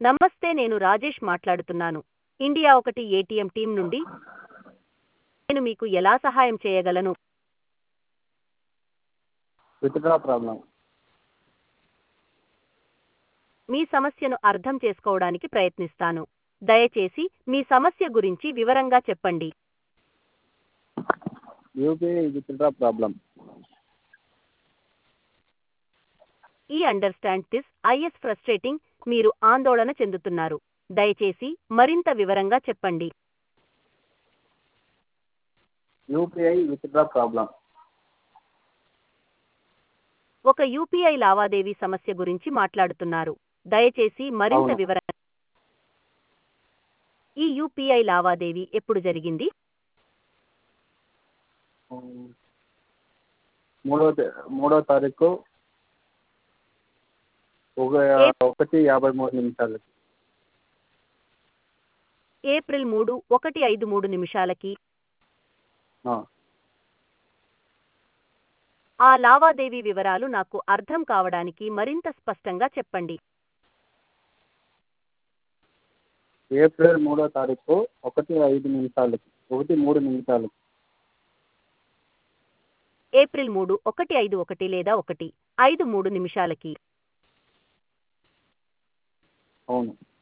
నమస్తే నేను రాజేష్ మాట్లాడుతున్నాను ఇండియా ఒకటి ఏటీఎం టీం నుండి నేను మీకు ఎలా సహాయం చేయగలను విత్డ్రా ప్రాబ్లం మీ సమస్యను అర్థం చేసుకోవడానికి ప్రయత్నిస్తాను దయచేసి మీ సమస్య గురించి వివరంగా చెప్పండి UPI withdraw problem I understand this is frustrating మీరు ఆందోళన చెందుతున్నారు దయచేసి మరింత వివరంగా చెప్పండి యూపీఐ విత్డ్రా ప్రాబ్లం ఒక యూపీఐ లావాదేవీ సమస్య గురించి మాట్లాడుతున్నారు దయచేసి మరింత అవును. వివరణ ఈ యూపీఐ లావాదేవీ ఎప్పుడు జరిగింది మూడో తే- మూడో తారీఖు ఒక ఒకటి యాభై మూడు నిమిషాలు ఏప్రిల్ మూడు ఒకటి ఐదు మూడు నిమిషాలకి ఆ, ఆ లావాదేవీ వివరాలు నాకు అర్థం కావడానికి మరింత స్పష్టంగా చెప్పండి ఏప్రిల్ మూడో తారీఖు ఒకటి ఐదు నిమిషాలకి ఒకటి మూడు నిమిషాలకి ఏప్రిల్ మూడు ఒకటి ఐదు ఒకటి లేదా ఒకటి ఐదు మూడు నిమిషాలకి అవును